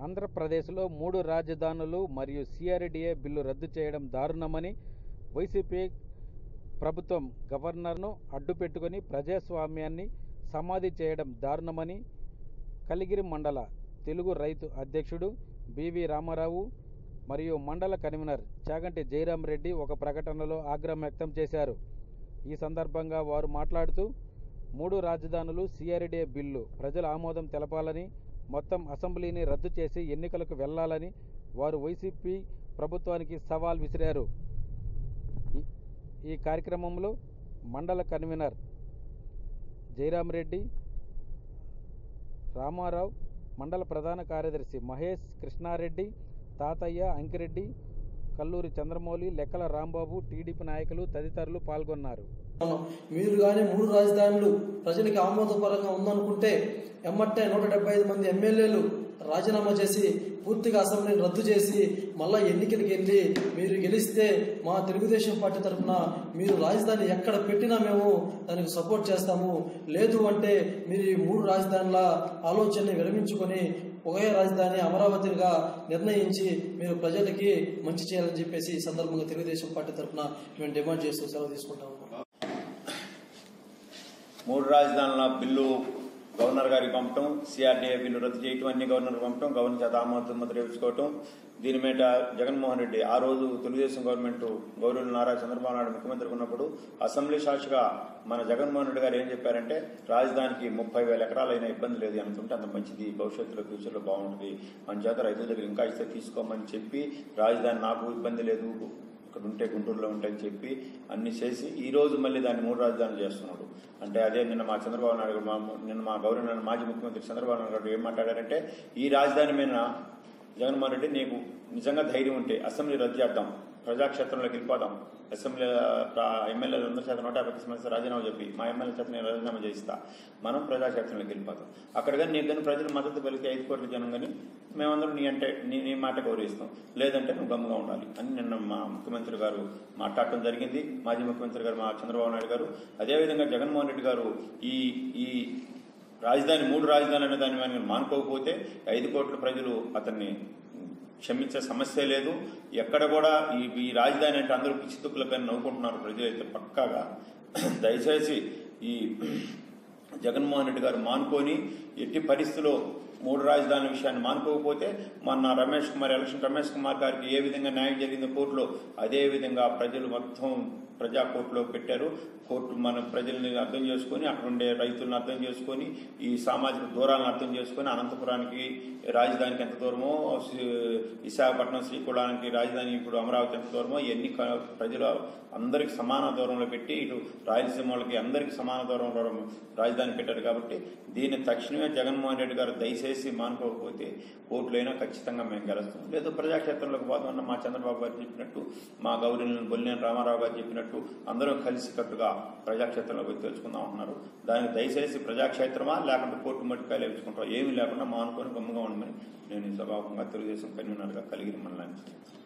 ఆంధ్రప్రదేశ్లో మూడు రాజధానులు మరియు సిఆర్డీఏ బిల్లు రద్దు చేయడం దారుణమని వైసీపీ ప్రభుత్వం గవర్నర్ను అడ్డుపెట్టుకుని ప్రజాస్వామ్యాన్ని సమాధి చేయడం దారుణమని కలిగిరి మండల తెలుగు రైతు అధ్యక్షుడు బివి రామారావు మరియు మండల కన్వీనర్ చాగంటి జయరాం రెడ్డి ఒక ప్రకటనలో ఆగ్రహం వ్యక్తం చేశారు ఈ సందర్భంగా వారు మాట్లాడుతూ మూడు రాజధానులు సిఆర్డీఏ బిల్లు ప్రజల ఆమోదం తెలపాలని మొత్తం అసెంబ్లీని రద్దు చేసి ఎన్నికలకు వెళ్లాలని వారు వైసీపీ ప్రభుత్వానికి సవాల్ విసిరారు ఈ- ఈ కార్యక్రమంలో మండల కన్వీనర్ జయరాం రెడ్డి రామారావు మండల ప్రధాన కార్యదర్శి మహేష్ కృష్ణారెడ్డి తాతయ్య అంకిరెడ్డి కల్లూరి చంద్రమౌళి లెక్కల రాంబాబు టీడీపీ నాయకులు తదితరులు పాల్గొన్నారు మీరు కానీ మూడు రాజధానులు ప్రజలకి ఆమోదపరంగా ఉందనుకుంటే ఎమ్మట్టే నూట డెబ్బై ఐదు మంది ఎమ్మెల్యేలు రాజీనామా చేసి పూర్తిగా అసెంబ్లీని రద్దు చేసి మళ్ళా ఎన్నికలకు వెళ్ళి మీరు గెలిస్తే మా తెలుగుదేశం పార్టీ తరఫున మీరు రాజధాని ఎక్కడ పెట్టినా మేము దానికి సపోర్ట్ చేస్తాము లేదు అంటే మీరు ఈ మూడు రాజధానుల ఆలోచనని విరమించుకొని ఒకే రాజధాని అమరావతిగా నిర్ణయించి మీరు ప్రజలకి మంచి చేయాలని చెప్పేసి ఈ సందర్భంగా తెలుగుదేశం పార్టీ తరఫున మేము డిమాండ్ చేస్తూ సెలవు తీసుకుంటాము మూడు రాజధానుల బిల్లు గవర్నర్ గారికి పంపటం సిఆర్డీఏ బిల్లు రద్దు చేయటం అన్ని గవర్నర్ పంపటం గవర్నర్ చేత ఆమోద ముద్ర వేసుకోవటం దీని మీద జగన్మోహన్ రెడ్డి ఆ రోజు తెలుగుదేశం గవర్నమెంట్ గౌరవ నారా చంద్రబాబు నాయుడు ముఖ్యమంత్రి ఉన్నప్పుడు అసెంబ్లీ సాక్షిగా మన జగన్మోహన్ రెడ్డి గారు ఏం చెప్పారంటే రాజధానికి ముప్పై వేల ఎకరాలైనా ఇబ్బంది లేదు అనుకుంటే అంత మంచిది భవిష్యత్తులో ఫ్యూచర్లో బాగుంటుంది మన చేత రైతుల దగ్గర ఇంకా ఇస్తే తీసుకోమని చెప్పి రాజధాని నాకు ఇబ్బంది లేదు ఇక్కడ ఉంటే గుంటూరులో ఉంటాయని చెప్పి అన్ని చేసి ఈ రోజు మళ్ళీ దాన్ని మూడు రాజధానులు చేస్తున్నాడు అంటే అదే నిన్న మా చంద్రబాబు నాయుడు గారు, మా- నిన్న మా గౌరవ మాజీ ముఖ్యమంత్రి చంద్రబాబు నాయుడు గారు ఏం మాట్లాడారంటే ఈ రాజధాని మీద జగన్మోహన్ రెడ్డి నీకు నిజంగా ధైర్యం ఉంటే అసెంబ్లీ రద్దు చేద్దాం ప్రజాక్షేత్రంలోకి వెళ్ళిపోదాం అసెంబ్లీ ఎమ్మెల్యేలు అందరి చేత నూట యాభై సమస్య రాజీనామా చెప్పి మా ఎమ్మెల్యే చేత నేను రాజీనామా చేయిస్తా మనం ప్రజాక్షేత్రంలోకి వెళ్ళిపోతాం అక్కడ కానీ నీకు కానీ ప్రజలు మద్దతు పలికి ఐదు కోట్ల జనం కానీ మేమందరం నీ అంటే నీ నీ మాట గౌరవిస్తాం లేదంటే నువ్వు గమ్ముగా ఉండాలి అని నిన్న మా ముఖ్యమంత్రి గారు మాట్లాడటం జరిగింది మాజీ ముఖ్యమంత్రి గారు మా చంద్రబాబు నాయుడు గారు అదేవిధంగా జగన్మోహన్ రెడ్డి గారు ఈ ఈ రాజధాని మూడు రాజధానులు అనే దాన్ని మనం మానుకోకపోతే ఐదు కోట్ల ప్రజలు అతన్ని క్షమించే సమస్య లేదు ఎక్కడ కూడా ఈ ఈ రాజధాని అంటే అందరూ పిచ్చితుక్కులపైన నవ్వుకుంటున్నారు ప్రజలు అయితే పక్కాగా దయచేసి ఈ జగన్మోహన్ రెడ్డి గారు మానుకొని ఎట్టి పరిస్థితిలో మూడు రాజధానుల విషయాన్ని మానుకోకపోతే మొన్న రమేష్ కుమార్ ఎలక్షన్ రమేష్ కుమార్ గారికి ఏ విధంగా న్యాయం జరిగింది కోర్టులో అదే విధంగా ప్రజలు మొత్తం ప్రజా కోర్టులో పెట్టారు కోర్టు మన ప్రజల్ని అర్థం చేసుకొని అక్కడ ఉండే రైతులను అర్థం చేసుకొని ఈ సామాజిక దూరాలను అర్థం చేసుకొని అనంతపురానికి రాజధానికి ఎంత దూరమో శ్రీ- విశాఖపట్నం శ్రీకుళానికి రాజధాని ఇప్పుడు అమరావతి ఎంత దూరమో ఇవన్నీ క- ప్రజలు అందరికి సమాన దూరంలో పెట్టి ఇటు రాయలసీమ వాళ్ళకి అందరికి సమాన దూరంలో రాజధాని పెట్టారు కాబట్టి దీన్ని తక్షణమే జగన్మోహన్ రెడ్డి గారు దయచేసి మానుకోకపోతే ఓట్లైనా ఖచ్చితంగా మేము గెలుస్తాం లేదు ప్రజాక్షేత్రంలోకి పోదామన్న మా చంద్రబాబు గారు చెప్పినట్టు మా గౌరీలను బొల్లినేని రామారావు గారు చెప్పినట్టు అందరం కలిసికట్టుగా ప్రజాక్షేత్రంలోకి తెలుసుకుందాం అంటున్నారు దానికి దయచేసి ప్రజాక్షేత్రమా లేకుంటే కోర్టు మట్టుకాయలు వేసుకుంటాం ఏమీ లేకుండా మానుకొని గమ్ముగా ఉండమని నేను ఈ సభాముఖంగా తెలుగుదేశం కన్వీనర్గా కలిగిన మనల్ని